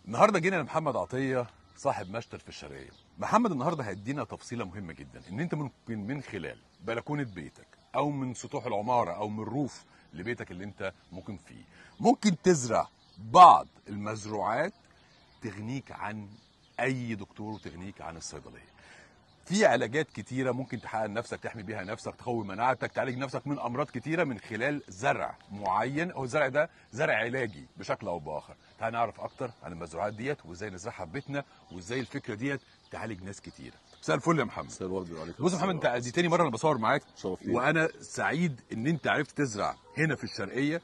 النهارده جينا لمحمد عطيه صاحب مشتل في الشرقيه محمد النهارده هيدينا تفصيله مهمه جدا ان انت ممكن من خلال بلكونه بيتك او من سطوح العماره او من الروف لبيتك اللي انت ممكن فيه ممكن تزرع بعض المزروعات تغنيك عن اي دكتور وتغنيك عن الصيدليه في علاجات كتيرة ممكن تحقق نفسك تحمي بيها نفسك تقوي مناعتك تعالج نفسك من أمراض كتيرة من خلال زرع معين أو الزرع ده زرع علاجي بشكل أو بآخر تعال نعرف أكتر عن المزروعات ديت وإزاي نزرعها في بيتنا وإزاي الفكرة ديت تعالج ناس كتيرة مساء الفل يا محمد مساء الورد عليك بص يا محمد انت دي تاني مره انا بصور معاك شرف ليا. وانا سعيد ان انت عرفت تزرع هنا في الشرقيه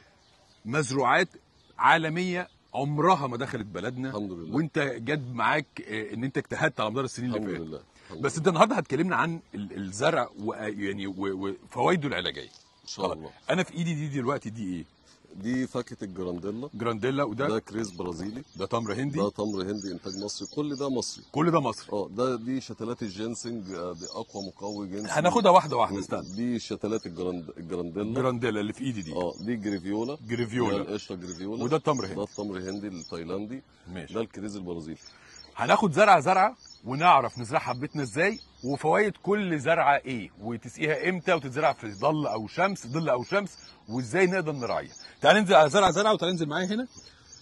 مزروعات عالميه عمرها ما دخلت بلدنا الحمد لله. وانت جد معاك اه، ان انت اجتهدت على مدار السنين اللي الحمد فاتت لله الحمد بس انت النهارده هتكلمنا عن ال- الزرع ويعني وفوائده العلاجيه ان شاء الله انا في ايدي دي دلوقتي دي ايه دي فاكهه الجرانديلا جرانديلا وده ده كريز برازيلي ده تمر هندي ده تمر هندي انتاج مصري كل ده مصري كل ده مصري اه ده دي شتلات الجينسنج آه، دي اقوى مقوي جنسي هناخدها واحده واحده استنى دي شتلات الجراند الجرانديلا جرانديلا اللي في ايدي دي اه دي جريفيولا جريفيولا. ده القشره جريفيولا وده التمر ده هندي التمر هندي التايلاندي ماشي ده الكريز البرازيلي هناخد زرعه زرعه ونعرف نزرعها في بيتنا ازاي وفوائد كل زرعه ايه وتسقيها امتى وتتزرع في ظل او شمس ظل او شمس وازاي نقدر نراعيها تعال ننزل على زرعه زرعه وتعال ننزل معايا هنا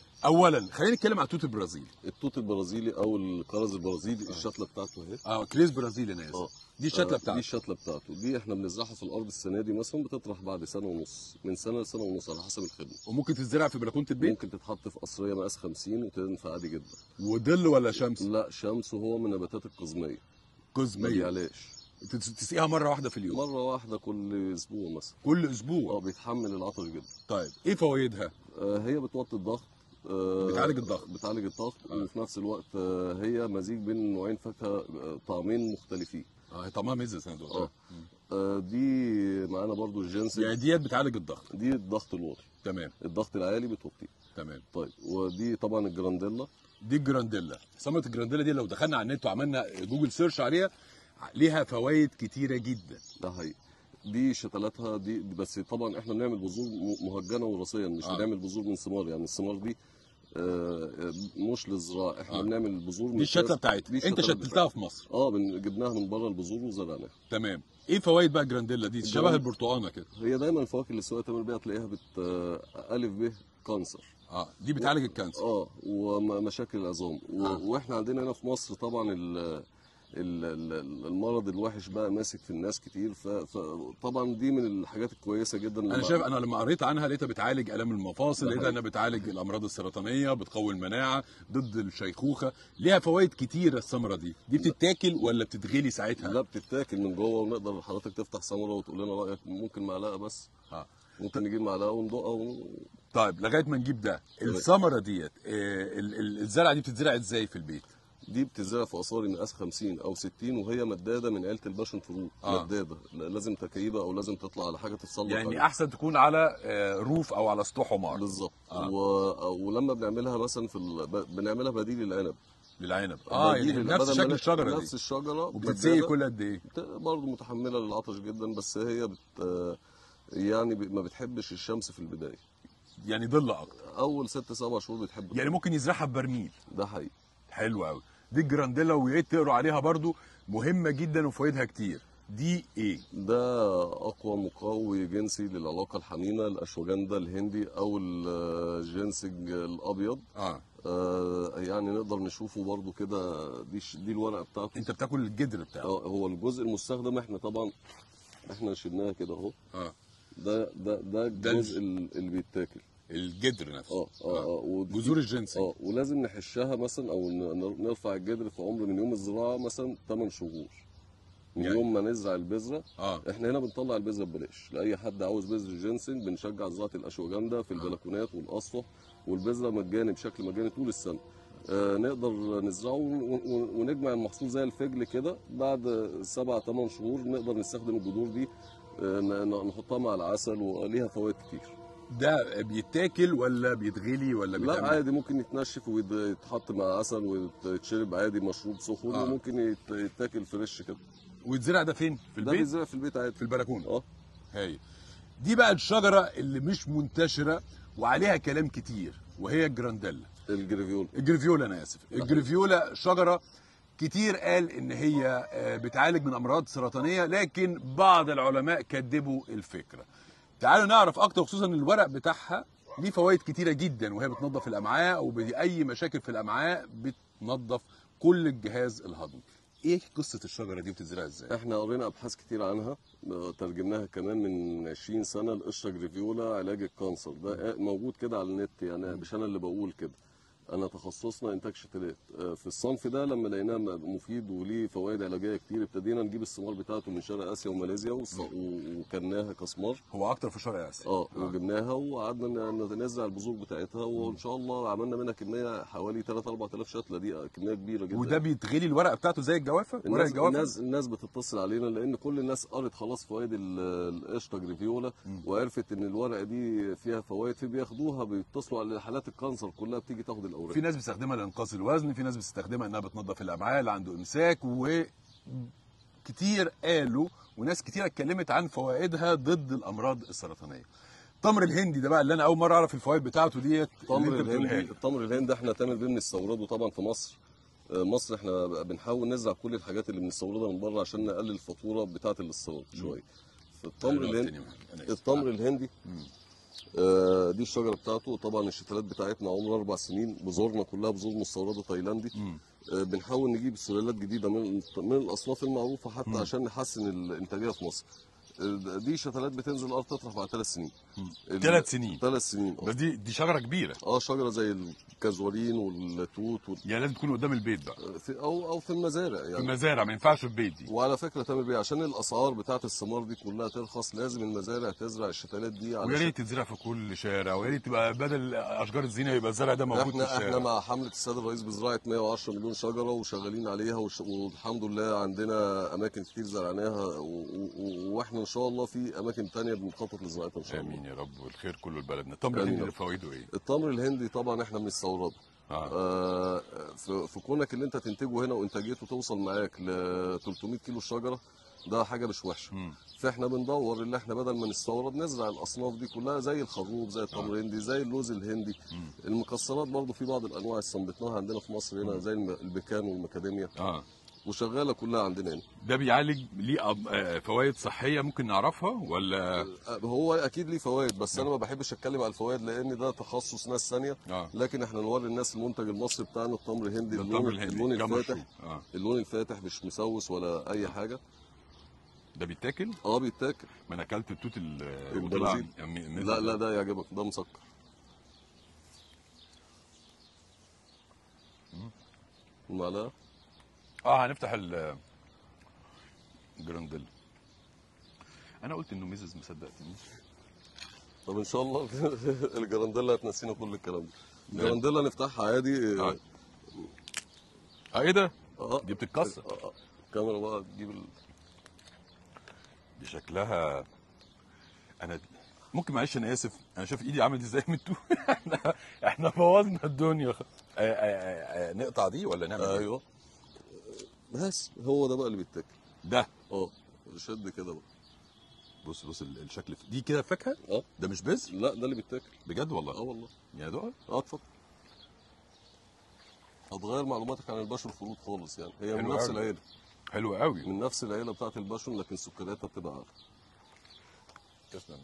اولا خلينا نتكلم على التوت البرازيلي التوت البرازيلي او الكرز البرازيلي الشتله بتاعته اهي اه كريز برازيلي انا اه اسف دي الشتله آه، دي بتاعتي الشتله بتاعته دي احنا بنزرعها في الارض السنه دي مثلا بتطرح بعد سنه ونص من سنه لسنه ونص على حسب الخدمه وممكن تتزرع في بلكونه البيت ممكن تتحط في قصريه مقاس 50 وتنفع عادي جدا وظل ولا شمس لا شمس وهو من النباتات القزميه ما قزميه بيعلاش تس- تسقيها مره واحده في اليوم مره واحده كل اسبوع مثلا كل اه اسبوع بيتحمل العطش جدا طيب ايه فوائدها آه هي بتوطي الضغط آه بتعالج الضغط. بتعالج الضغط آه. وفي نفس الوقت آه هي مزيج بين نوعين فاكهه آه، طعمين مختلفين اه طعمها مزز انا دكتور. اه آه، دي معانا برضو الجنس يعني ديت بتعالج الضغط دي الضغط الواطي تمام الضغط العالي بتوطيه تمام طيب ودي طبعا الجرانديلا دي الجرانديلا ثمره الجرانديلا دي لو دخلنا على النت وعملنا جوجل سيرش عليها ليها فوائد كتيره جدا ده حقيقي دي شتلاتها دي دي بس طبعا احنا بنعمل بذور م- مهجنه وراثيا مش آه. بنعمل بذور من ثمار يعني الثمار دي آه، آه، مش للزراعه احنا آه. بنعمل بذور من دي الشتله كاس- بتاعتها دي انت الشتلة شتلتها في مصر اه بن- جبناها من بره البذور وزرعناها تمام ايه فوائد بقى الجرانديلا دي شبه الجراند- البرتقانه كده هي دايما الفواكه اللي السواقه تعمل بيها تلاقيها بت آه، الف ب كانسر اه دي بتعالج الكانسر اه ومشاكل العظام و... آه. واحنا عندنا هنا في مصر طبعا ال... ال- ال- المرض الوحش بقى ماسك في الناس كتير ف- فطبعا دي من الحاجات الكويسه جدا اللي انا بقى- شايف انا لما قريت عنها لقيتها بتعالج الام المفاصل ده لقيتها حقيقي. انها بتعالج الامراض السرطانيه بتقوي المناعه ضد الشيخوخه ليها فوائد كتيره الثمره دي دي بتتاكل ولا بتتغلي ساعتها لا بتتاكل من جوه ونقدر حضرتك تفتح ثمره وتقول لنا رايك ممكن معلقه بس آه. ممكن نجيب معلقه وندقها ون... طيب لغايه ما نجيب ده الثمره ديت آه، ال- ال- الزرعه دي بتتزرع ازاي في البيت دي بتتزرع في قصاري مقاس 50 او 60 وهي مداده من عيله الباشن فروت آه. مداده لا- لازم تكييبه او لازم تطلع على حاجه تتصلح يعني عليها. احسن تكون على آه، روف او على سطوح عمار بالظبط آه. و... ولما بنعملها مثلا في ال... ب- بنعملها بديل العنب للعنب اه بديل يعني ال- نفس بدل شكل ما- الشجره نفس دي الشجره وبتتسقي مدادة. كل قد ايه برضه متحمله للعطش جدا بس هي بت يعني ب- ما بتحبش الشمس في البدايه يعني ظل اكتر اول ست سبع شهور بتحب يعني ممكن يزرعها ببرميل ده حقيقي حلو قوي دي الجرانديلا ويا ريت تقروا عليها برضو مهمه جدا وفوائدها كتير دي ايه ده اقوى مقوي جنسي للعلاقه الحميمه الاشواجندا الهندي او الجنسج الابيض اه آه، يعني نقدر نشوفه برضو كده دي ش- دي الورقه بتاعته انت بتاكل الجدر بتاعه اه هو الجزء المستخدم احنا طبعا احنا شلناها كده اهو اه ده ده ده ده الجزء ال- اللي بيتاكل الجدر نفسه اه اه اه ودي- جذور الجنسي اه ولازم نحشها مثلا او ن- ن- نرفع الجدر في عمر من يوم الزراعه مثلا 8 شهور من يعني- يوم ما نزرع البذره اه احنا هنا بنطلع البذره ببلاش لاي حد عاوز بذر جينسنج بنشجع زراعه الاشواجندا في البلكونات والاسطح والبذره مجاني بشكل مجاني طول السنه آه نقدر نزرعه ون- ون- ونجمع المحصول زي الفجل كده بعد سبع ثمان شهور نقدر نستخدم الجذور دي آه ن- ن- نحطها مع العسل وليها فوائد كتير ده بيتاكل ولا بيتغلي ولا لا بيتعمل عادي ممكن يتنشف ويتحط مع عسل ويتشرب عادي مشروب سخن آه. وممكن يت- يتاكل فريش كده ويتزرع ده فين في ده البيت بيتزرع في البيت عادي في البلكونه اه هاي دي بقى الشجره اللي مش منتشره وعليها كلام كتير وهي الجرانديلا الجريفيول الجريفيولا انا اسف الجريفيولا شجره كتير قال ان هي آه، بتعالج من امراض سرطانيه لكن بعض العلماء كذبوا الفكره تعالوا نعرف اكتر خصوصا ان الورق بتاعها ليه فوائد كتيره جدا وهي بتنظف الامعاء وباي مشاكل في الامعاء بتنظف كل الجهاز الهضمي ايه قصه الشجره دي بتزرعها ازاي احنا قرينا ابحاث كتير عنها آه، ترجمناها كمان من 20 سنه القشره جريفيولا علاج الكانسر ده آه، موجود كده على النت يعني مش انا اللي بقول كده انا تخصصنا انتاج شتلات آه، في الصنف ده لما لقيناه م- مفيد وليه فوائد علاجيه كتير ابتدينا نجيب الثمار بتاعته من شرق اسيا وماليزيا وص- و- وكلناها كثمار هو اكتر في شرق اسيا اه وجبناها وقعدنا ن- نزرع البذور بتاعتها وان شاء الله عملنا منها كميه حوالي 3 4000 شتله دي كميه كبيره جدا وده بيتغلي الورقه بتاعته زي الجوافه ورق الناس الجوافه الناس الناس بتتصل علينا لان كل الناس قرت خلاص فوائد ال- القشطه جريفيولا وعرفت ان الورقه دي فيها فوائد فبياخدوها بيتصلوا على حالات الكانسر كلها بتيجي تاخد الاوراق في ناس بتستخدمها لانقاص الوزن في ناس بتستخدمها انها بتنظف الامعاء اللي عنده امساك وكتير قالوا وناس كتير اتكلمت عن فوائدها ضد الامراض السرطانيه التمر الهندي ده بقى اللي انا اول مره اعرف الفوائد بتاعته ديت اللي التمر انت بتقولها الهندي لي. التمر الهندي احنا تامر بيه بنستورده طبعا في مصر آه، مصر احنا بنحاول نزرع كل الحاجات اللي بنستوردها من بره عشان نقلل الفاتوره بتاعه الاستيراد شويه التمر أيوة، الهندي تاني معاك. أنا آسف. التمر الهندي آه، دي الشجره بتاعته طبعا الشتلات بتاعتنا عمر اربع سنين بذورنا كلها بذور مستورده تايلاندي مم. آه، بنحاول نجيب سلالات جديده من من الاصناف المعروفه حتى عشان نحسن الانتاجيه في مصر آه، دي شتلات بتنزل الارض تطرح بعد ثلاث سنين ال- ثلاث سنين ثلاث سنين بس دي دي شجره كبيره اه شجره زي الكازورين والتوت وال... يعني لازم تكون قدام البيت بقى في او او في المزارع في يعني المزارع ما ينفعش في بيت دي وعلى فكره تامر بيه عشان الاسعار بتاعت الثمار دي كلها ترخص لازم المزارع تزرع الشتلات دي ويا علشان ريت تتزرع في كل شارع ويا ريت تبقى بدل اشجار الزينه يبقى الزرع ده موجود في احنا احنا الشارع مع حمله السيد الرئيس بزراعه 110 مليون شجره وشغالين عليها وش... والحمد لله عندنا اماكن كتير زرعناها و... و... واحنا ان شاء الله في اماكن تانية بنخطط لزراعتها ان شاء الله امين يا رب والخير كله لبلدنا التمر آمين الهندي يا ده رب. فوائده ايه؟ التمر الهندي طبعا احنا بنستورده اه آه، في في كونك اللي انت تنتجه هنا وانتاجيته توصل معاك ل 300 كيلو شجره ده حاجه مش وحشه مم. فاحنا بندور اللي احنا بدل ما نستورد نزرع الاصناف دي كلها زي الخروب زي التمر الهندي زي اللوز الهندي المكسرات برضو في بعض الانواع استنبطناها عندنا في مصر هنا زي الم- البيكان والمكاديميا اه وشغاله كلها عندنا هنا ده بيعالج ليه أب- آه، فوائد صحيه ممكن نعرفها ولا آه، هو اكيد ليه فوائد بس انا ما بحبش اتكلم على الفوائد لان ده تخصص ناس ثانيه اه لكن احنا نوري الناس المنتج المصري بتاعنا التمر الهندي ده اللون التمر الهندي اللون كام الفاتح مشروب. اه اللون الفاتح مش مسوس ولا اي حاجه ده بيتاكل اه بيتاكل ما انا اكلت التوت ال- البرازيل. وطلع م- لا لا ده يعجبك ده مسكر المعلقه اه هنفتح ال جرانديلا انا قلت انه ميزز ما صدقتنيش طب ان شاء الله الجرانديلا هتنسينا كل الكلام ده الجرانديلا نفتحها عادي آه. اه ايه ده؟ اه دي بتتكسر آه، آه. الكاميرا بقى تجيب ال... دي شكلها انا ممكن معلش انا اسف انا شايف ايدي عملت ازاي من التوت احنا احنا بوظنا الدنيا خ- آه، آه، آه، نقطع دي ولا نعمل ايه؟ ايوه بس هو ده بقى اللي بيتاكل ده اه شد كده بقى بص بص ال- الشكل دي كده فاكهه اه ده مش بذر لا ده اللي بيتاكل بجد اه والله والله يعني ده اه اتفضل هتغير معلوماتك عن البشر الفروض خالص يعني هي من حلو نفس أوي. العيله حلو قوي من نفس العيله بتاعت البشر لكن سكرياتها بتبقى اعلى تسلم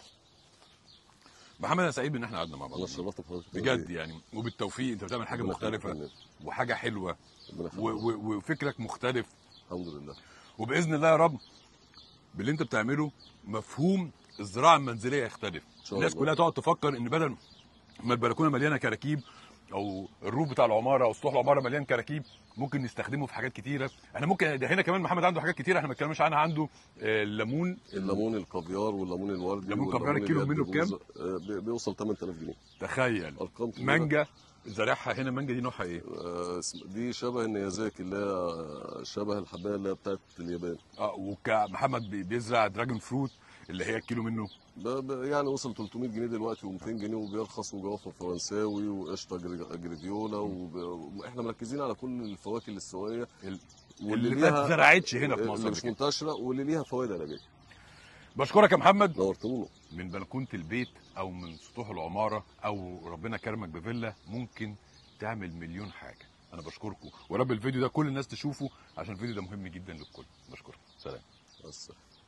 محمد انا سعيد ان احنا قعدنا مع بعض انا اتشرفت بحضرتك بجد يعني وبالتوفيق انت بتعمل حاجه ربنا يخليك مختلفه يا وحاجه حلوه ربنا و- يخليك. و- وفكرك مختلف الحمد لله وباذن الله يا رب باللي انت بتعمله مفهوم الزراعه المنزليه يختلف شاء الناس الله. كلها تقعد تفكر ان بدل ما البلكونه مليانه كراكيب او الروف بتاع العماره او سطوح العماره مليان كراكيب ممكن نستخدمه في حاجات كتيره احنا ممكن ده هنا كمان محمد عنده حاجات كتيره احنا ما اتكلمناش عنها عنده آه، الليمون الليمون الكافيار والليمون الوردي ليمون والليمون كافيار الكيلو اليد منه بكام؟ بوز- آه، بي- بيوصل 8000 جنيه تخيل ارقام كبيرة. مانجا زارعها هنا مانجا دي نوعها ايه؟ آه، اسم- دي شبه النيازاكي اللي هي شبه الحبايه اللي هي بتاعت اليابان اه وكمحمد بي- بيزرع دراجون فروت اللي هي الكيلو منه ب- ب- يعني وصل 300 جنيه دلوقتي و200 جنيه وبيرخص وجوافه فرنساوي وقشطه جري- جريفيولا وب- واحنا مركزين على كل الفواكه الاستوائيه ال- واللي اللي ما ليها اتزرعتش هنا في مصر اللي قبل مش كده. منتشره واللي ليها فوائد علاجيه بشكرك يا محمد نورتونا من بلكونه البيت او من سطوح العماره او ربنا كرمك بفيلا ممكن تعمل مليون حاجه انا بشكركم ورب الفيديو ده كل الناس تشوفه عشان الفيديو ده مهم جدا للكل بشكركم سلام بس